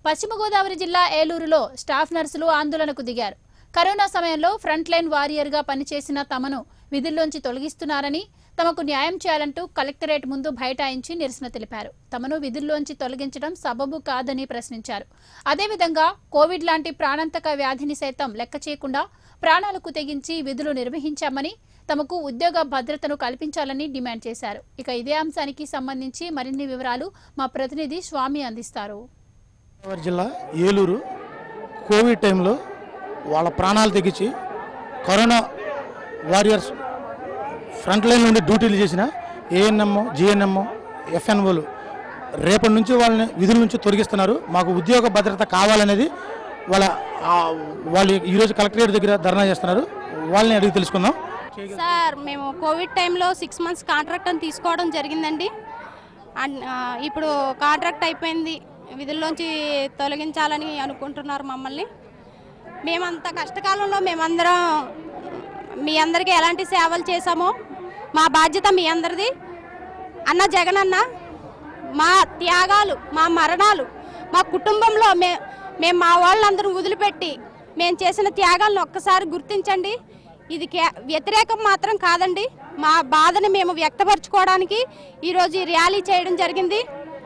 పశ్చిమ గోదావరి జిల్లా ఏలూరులో స్టాఫ్ నర్సులు ఆందోళనకు దిగారు కరోనా సమయంలో ఫ్రంట్ లైన్ వారియర్గా పనిచేసిన తమను విధుల్లోంచి తొలగిస్తున్నారని తమకు న్యాయం చేయాలంటూ కలెక్టరేట్ ముందు బైఠాయించి నిరసన తెలిపారు తమను విధుల్లోంచి తొలగించడం సబబు కాదని ప్రశ్నించారు అదేవిధంగా కోవిడ్ లాంటి ప్రాణాంతక వ్యాధిని సైతం లెక్క చేయకుండా ప్రాణాలకు తెగించి విధులు నిర్వహించామని తమకు ఉద్యోగ భద్రతను కల్పించాలని డిమాండ్ చేశారు ఇక ఇదే అంశానికి సంబంధించి మరిన్ని వివరాలు మా ప్రతినిధి స్వామి అందిస్తారు గోదావరి జిల్లా ఏలూరు కోవిడ్ టైంలో వాళ్ళ ప్రాణాలు తెగించి కరోనా వారియర్స్ ఫ్రంట్ లైన్ నుండి డ్యూటీలు చేసిన ఏఎన్ఎం జిఎన్ఎం ఎఫ్ఎన్ఓలు రేపటి నుంచి వాళ్ళని విధుల నుంచి తొలగిస్తున్నారు మాకు ఉద్యోగ భద్రత కావాలనేది వాళ్ళ ఆ, వాళ్ళు ఈరోజు కలెక్టరేట్ దగ్గర ధర్నా చేస్తున్నారు వాళ్ళని అడిగి తెలుసుకుందాం సార్ మేము కోవిడ్ టైంలో సిక్స్ మంత్స్ కాంట్రాక్ట్ అని తీసుకోవడం జరిగిందండి అండ్ ఆ, ఇప్పుడు కాంట్రాక్ట్ అయిపోయింది విధుల్లోంచి తొలగించాలని అనుకుంటున్నారు మమ్మల్ని మేమంత కష్టకాలంలో మేమందరం మీ అందరికీ ఎలాంటి సేవలు చేశామో మా బాధ్యత మీ అందరిది అన్న జగన్ అన్న మా త్యాగాలు మా మరణాలు మా కుటుంబంలో మే మేము మా వాళ్ళందరూ వదిలిపెట్టి మేము చేసిన త్యాగాలను ఒక్కసారి గుర్తించండి ఇది కే వ్యతిరేకం మాత్రం కాదండి మా బాధని మేము వ్యక్తపరచుకోవడానికి ఈరోజు ఈ ర్యాలీ చేయడం జరిగింది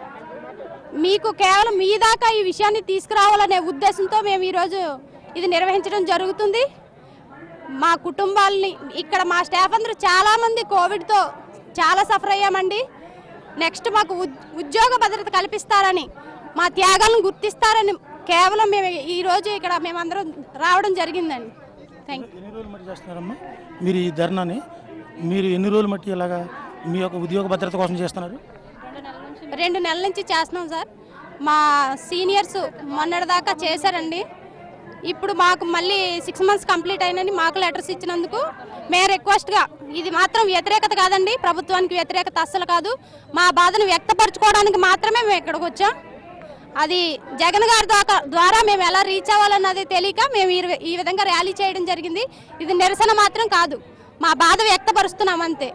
మీకు కేవలం మీ దాకా ఈ విషయాన్ని తీసుకురావాలనే ఉద్దేశంతో మేము ఈరోజు ఇది నిర్వహించడం జరుగుతుంది మా కుటుంబాలని ఇక్కడ మా స్టాఫ్ అందరూ చాలామంది కోవిడ్తో చాలా సఫర్ అయ్యామండి నెక్స్ట్ మాకు ఉద్- ఉద్యోగ భద్రత కల్పిస్తారని మా త్యాగాలను గుర్తిస్తారని కేవలం మేము ఈరోజు ఇక్కడ మేమందరం రావడం జరిగిందండి థ్యాంక్ యూ ఎన్ని రోజులు మట్టి చేస్తున్నారమ్మా మీరు ఈ ధర్నాని మీరు ఎన్ని రోజులు మట్టి ఇలాగా మీ యొక్క ఉద్యోగ భద్రత కోసం చేస్తున్నారు రెండు నెలల నుంచి చేస్తున్నాం సార్ మా సీనియర్స్ మొన్నటిదాకా చేశారండి ఇప్పుడు మాకు మళ్ళీ సిక్స్ మంత్స్ కంప్లీట్ అయినని మాకు లెటర్స్ ఇచ్చినందుకు మేము రిక్వెస్ట్గా ఇది మాత్రం వ్యతిరేకత కాదండి ప్రభుత్వానికి వ్యతిరేకత అస్సలు కాదు మా బాధను వ్యక్తపరచుకోవడానికి మాత్రమే మేము ఇక్కడికి వచ్చాం అది జగన్ గారి ద్వారా ద్వారా మేము ఎలా రీచ్ అవ్వాలన్నది తెలియక మేము ఈ ఈ విధంగా ర్యాలీ చేయడం జరిగింది ఇది నిరసన మాత్రం కాదు మా బాధ వ్యక్తపరుస్తున్నాం అంతే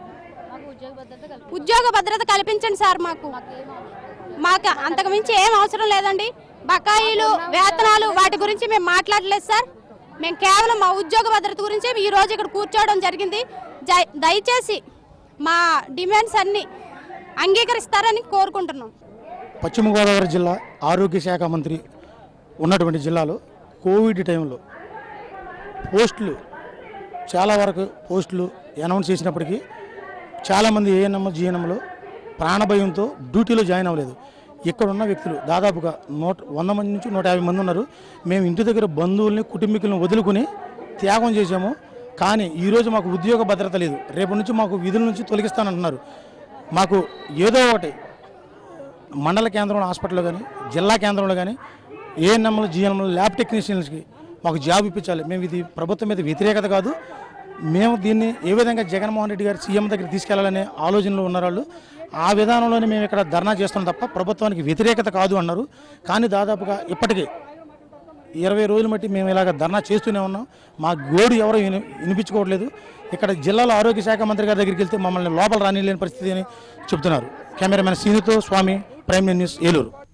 ఉద్యోగ భద్రత కల్పించండి సార్ మాకు మాకు అంతకు మించి ఏం అవసరం లేదండి బకాయిలు వేతనాలు వాటి గురించి మేము మాట్లాడలేదు సార్ మేము కేవలం మా ఉద్యోగ భద్రత గురించి ఈ రోజు ఇక్కడ కూర్చోవడం జరిగింది జై- దయచేసి మా డిమాండ్స్ అన్ని అంగీకరిస్తారని కోరుకుంటున్నాం పశ్చిమ గోదావరి జిల్లా ఆరోగ్య శాఖ మంత్రి ఉన్నటువంటి జిల్లాలో కోవిడ్ టైంలో పోస్టులు చాలా వరకు పోస్టులు అనౌన్స్ చేసినప్పటికీ చాలామంది ఏఎన్ఎం జిఎన్ఎంలో ప్రాణభయంతో డ్యూటీలో జాయిన్ అవ్వలేదు ఇక్కడ ఉన్న వ్యక్తులు దాదాపుగా నూట వంద మంది నుంచి నూట యాభై మంది ఉన్నారు మేము ఇంటి దగ్గర బంధువుల్ని కుటుంబీకులను వదులుకుని త్యాగం చేశాము కానీ ఈరోజు మాకు ఉద్యోగ భద్రత లేదు రేపటి నుంచి మాకు విధుల నుంచి తొలగిస్తానంటున్నారు మాకు ఏదో ఒకటి మండల కేంద్రంలో హాస్పిటల్లో కానీ జిల్లా కేంద్రంలో కానీ ఏఎన్ఎంలు జిఎన్ఎంలు ల్యాబ్ టెక్నీషియన్స్కి మాకు జాబ్ ఇప్పించాలి మేము ఇది ప్రభుత్వం మీద వ్యతిరేకత కాదు మేము దీన్ని ఏ విధంగా జగన్మోహన్ రెడ్డి గారు సీఎం దగ్గర తీసుకెళ్లాలనే ఆలోచనలో ఉన్నారు వాళ్ళు ఆ విధానంలోనే మేము ఇక్కడ ధర్నా చేస్తున్నాం తప్ప ప్రభుత్వానికి వ్యతిరేకత కాదు అన్నారు కానీ దాదాపుగా ఇప్పటికీ ఇరవై రోజులు బట్టి మేము ఇలాగ ధర్నా చేస్తూనే ఉన్నాం మా గోడు ఎవరు విని వినిపించుకోవట్లేదు ఇక్కడ జిల్లాలో ఆరోగ్య శాఖ మంత్రి గారి దగ్గరికి వెళ్తే మమ్మల్ని లోపల రానిలేని పరిస్థితి అని చెప్తున్నారు కెమెరామెన్ సీనుతో స్వామి ప్రైమ్ న్యూస్ ఏలూరు